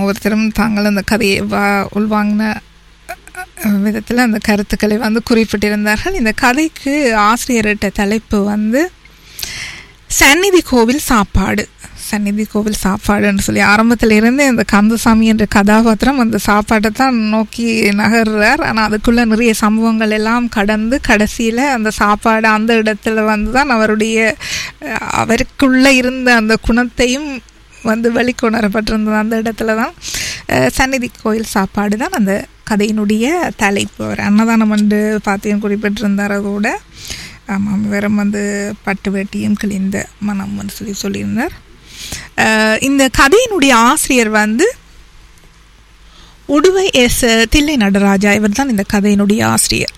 ஒவ்வொருத்தரும் தாங்கள் அந்த கதையை வா உள்வாங்கின விதத்தில் அந்த கருத்துக்களை வந்து குறிப்பிட்டிருந்தார்கள் இந்த கதைக்கு ஆசிரியர்கிட்ட தலைப்பு வந்து சந்நிதி கோவில் சாப்பாடு சந்நிதி கோவில் சாப்பாடுன்னு சொல்லி ஆரம்பத்தில் இருந்தே இந்த கந்தசாமி என்ற கதாபாத்திரம் அந்த சாப்பாட்டை தான் நோக்கி நகர்றார் ஆனால் அதுக்குள்ளே நிறைய சம்பவங்கள் எல்லாம் கடந்து கடைசியில் அந்த சாப்பாடு அந்த இடத்துல வந்து தான் அவருடைய அஹ், அவருக்குள்ளே இருந்த அந்த குணத்தையும் வந்து வெளிக்கொணரப்பட்டிருந்தது அந்த இடத்துல தான் அஹ், சந்நிதி கோயில் சாப்பாடு தான் அந்த கதையினுடைய தலைப்பு அவர் அன்னதானம் என்று பாத்தியம் குறிப்பிட்டிருந்தார் அதோட ஆமாம் வெறும் வந்து பட்டு வேட்டியும் கிழிந்த மனம்னு சொல்லி சொல்லியிருந்தார் அஹ், இந்த கதையினுடைய ஆசிரியர் வந்து உடுவை எஸ் தில்லை நடராஜா இவர் தான் இந்த கதையினுடைய ஆசிரியர்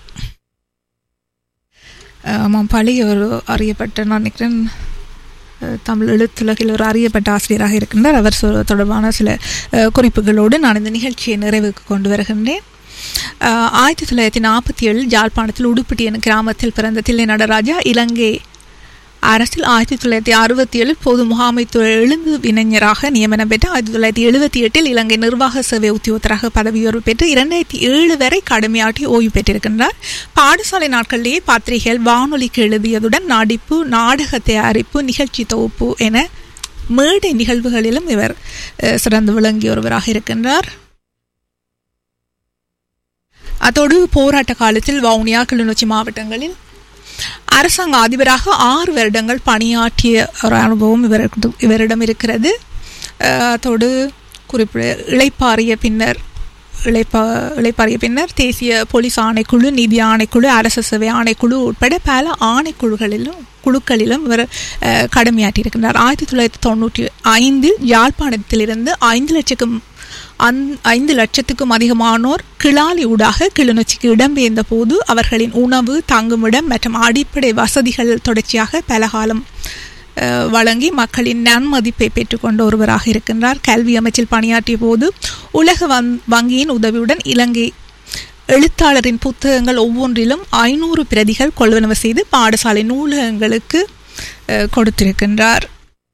அஹ், ஆமாம் பழைய ஒரு அறியப்பட்ட நான் நினைக்கிறேன் அஹ், தமிழ் எழுத்துலகில் ஒரு அறியப்பட்ட ஆசிரியராக இருக்கின்றார் அவர் சொ- தொடர்பான சில அஹ், குறிப்புகளோடு நான் இந்த நிகழ்ச்சியை நிறைவுக்கு கொண்டு வருகின்றேன் அஹ், ஆயிரத்தி தொள்ளாயிரத்தி நாற்பத்தி ஏழில் ஜாழ்ப்பாணத்தில் உடுப்பிட்டி எனும் கிராமத்தில் பிறந்த தில்லை நடராஜா இலங்கை அரசில் ஆயிரத்தி தொள்ளாயிரத்தி அறுபத்தி ஏழில் பொது முகாமைத்துவ எழுந்து இளைஞராக நியமனம் பெற்று ஆயிரத்தி தொள்ளாயிரத்தி எழுபத்தி எட்டில் இலங்கை நிர்வாக சேவை உத்தியோகத்தராக பதவி உயர்வு பெற்று இரண்டாயிரத்தி ஏழு வரை கடுமையாட்டி ஓய்வு பெற்றிருக்கின்றார் பாடசாலை நாட்களிலேயே பத்திரிகைகள் வானொலிக்கு எழுதியதுடன் நடிப்பு நாடக தயாரிப்பு நிகழ்ச்சி தொகுப்பு என மேடை நிகழ்வுகளிலும் இவர் அஹ், சிறந்து விளங்கிய ஒருவராக இருக்கின்றார் அதோடு போராட்ட காலத்தில் வவுனியா கிளிநொச்சி மாவட்டங்களில் அரசாங்க அதிபராக ஆறு வருடங்கள் பணியாற்றிய ஒரு அனுபவம் இவருக்கு இவரிடம் இருக்கிறது அஹ் அதோடு குறிப்பிட இளைப்பாறிய பின்னர் இளைப்பா இளைப்பாறிய பின்னர் தேசிய போலீஸ் ஆணைக்குழு நிதி ஆணைக்குழு அரசு சேவை ஆணைக்குழு உட்பட பல ஆணைக்குழுகளிலும் குழுக்களிலும் இவர் அஹ், கடமையாற்றியிருக்கின்றார் ஆயிரத்தி தொள்ளாயிரத்தி தொண்ணூற்றி ஐந்தில் யாழ்ப்பாணத்திலிருந்து ஐந்து லட்சக்கும் அந் ஐந்து லட்சத்துக்கும் அதிகமானோர் கிளாலி ஊடாக கிளிநொச்சிக்கு இடம்பெயர்ந்த போது அவர்களின் உணவு தங்குமிடம் மற்றும் அடிப்படை வசதிகள் தொடர்ச்சியாக பல காலம் அஹ், வழங்கி மக்களின் நன்மதிப்பை பெற்றுக்கொண்ட ஒருவராக இருக்கின்றார் கல்வி அமைச்சில் பணியாற்றிய போது உலக வங் வங்கியின் உதவியுடன் இலங்கை எழுத்தாளரின் புத்தகங்கள் ஒவ்வொன்றிலும் ஐநூறு பிரதிகள் கொள்வனவு செய்து பாடசாலை நூலகங்களுக்கு அஹ், கொடுத்திருக்கின்றார்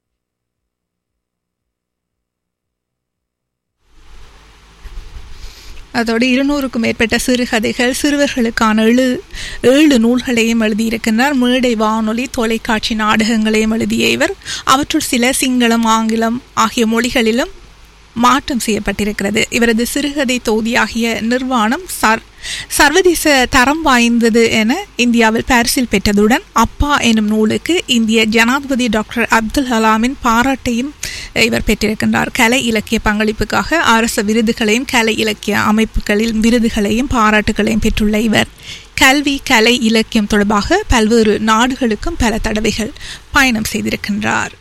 அதோடு இருநூறுக்கும் மேற்பட்ட சிறுகதைகள் சிறுவர்களுக்கான எழு ஏழு நூல்களையும் எழுதியிருக்கின்றார் மேடை வானொலி தொலைக்காட்சி நாடகங்களையும் எழுதிய இவர் அவற்றுள் சில சிங்களம் ஆங்கிலம் ஆகிய மொழிகளிலும் மாற்றம் செய்யப்பட்டிருக்கிறது இவரது சிறுகதை தொகுதியாகிய நிர்வாணம் சர் சர்வதேச தரம் வாய்ந்தது என இந்தியாவில் பாரிஸில் பெற்றதுடன் அப்பா எனும் நூலுக்கு இந்திய ஜனாதிபதி டாக்டர் அப்துல் கலாமின் பாராட்டையும் இவர் பெற்றிருக்கின்றார் கலை இலக்கிய பங்களிப்புக்காக அரசு விருதுகளையும் கலை இலக்கிய அமைப்புகளில் விருதுகளையும் பாராட்டுகளையும் பெற்றுள்ள இவர் கல்வி கலை இலக்கியம் தொடர்பாக பல்வேறு நாடுகளுக்கும் பல தடவைகள் பயணம் செய்திருக்கின்றார்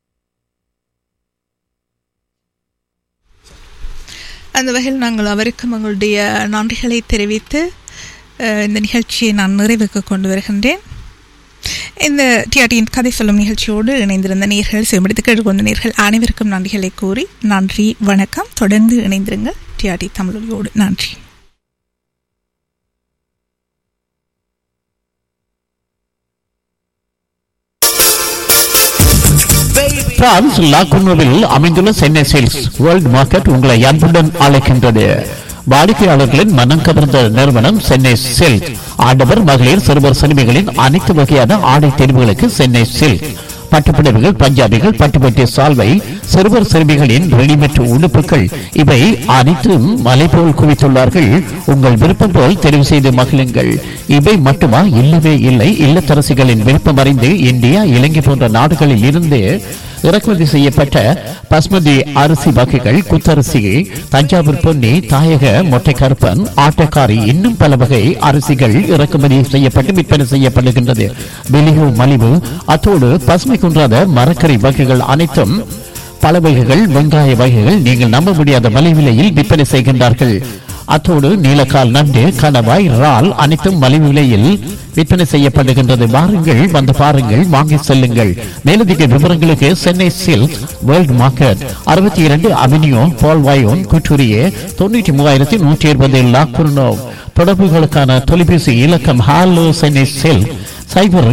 அந்த வகையில் நாங்கள் அவருக்கும் எங்களுடைய நன்றிகளை தெரிவித்து அஹ், இந்த நிகழ்ச்சியை நான் நிறைவுக்கு கொண்டு வருகின்றேன் இந்த டிஆர்டியின் கதை சொல்லும் நிகழ்ச்சியோடு இணைந்திருந்த நேர்கள் செவிமடித்து கேட்டுக்கொண்ட நேர்கள் அனைவருக்கும் நன்றிகளை கூறி நன்றி வணக்கம் தொடர்ந்து இணைந்திருங்கள் டிஆர்டி தமிழொலியோடு நன்றி பிரான்ஸ் லாகுனோவில் அமைந்துள்ள சென்னை சேல்ஸ் வேர்ல்ட் மார்க்கெட் உங்களை அன்புடன் அழைக்கின்றது வாடிக்கையாளர்களின் மனம் கவர்ந்த நிறுவனம் சென்னை சில்க் ஆடவர் மகளிர் சிறுவர் சிறுமிகளின் அனைத்து வகையான ஆடை தெரிவுகளுக்கு சென்னை சில்க் பட்டுப்புடவைகள் பஞ்சாபிகள் பட்டுப்பட்டி சால்வை சிறுவர் சிறுமிகளின் ரெடிமேட் உடுப்புகள் இவை அனைத்தும் மலை போல் குவித்துள்ளார்கள் உங்கள் விருப்பம் போல் தெரிவு செய்து மகிழுங்கள் இவை மட்டுமா இல்லவே இல்லை இல்லத்தரசிகளின் விருப்பம் அறிந்து இந்தியா இலங்கை போன்ற நாடுகளில் இருந்து இறக்குமதி செய்யப்பட்ட பஸ்மதி அரிசி வகைகள் குத்தரிசி தஞ்சாவூர் பொன்னி தாயக மொட்டை கருப்பன் ஆட்டக்காரி இன்னும் பல வகை அரிசிகள் இறக்குமதி செய்யப்பட்டு விற்பனை செய்யப்படுகின்றது வெளியோ மலிவு அத்தோடு பசுமை குன்றாத மரக்கறி வகைகள் அனைத்தும் பல வகைகள் வெங்காய வகைகள் நீங்கள் நம்ப முடியாத மலிவிலையில் விற்பனை செய்கின்றார்கள் அத்தோடு நீலக்கால் நண்டு கணவாய் இறால் அனைத்தும் மலிவு விலையில் விற்பனை செய்யப்படுகின்றது வாருங்கள் வந்து பாருங்கள் வாங்கி செல்லுங்கள் மேலதிக விவரங்களுக்கு சென்னை சில்க் வேர்ல்ட் மார்க்கெட் அறுபத்தி இரண்டு அவென்யூ பால்வாயோன் குற்றூரியே தொண்ணூற்றி மூவாயிரத்தி நூற்றி இருபது லாக்குர்னோ தொடர்புகளுக்கான தொலைபேசி இலக்கம் ஹாலோ சென்னை சில்க் சைபர்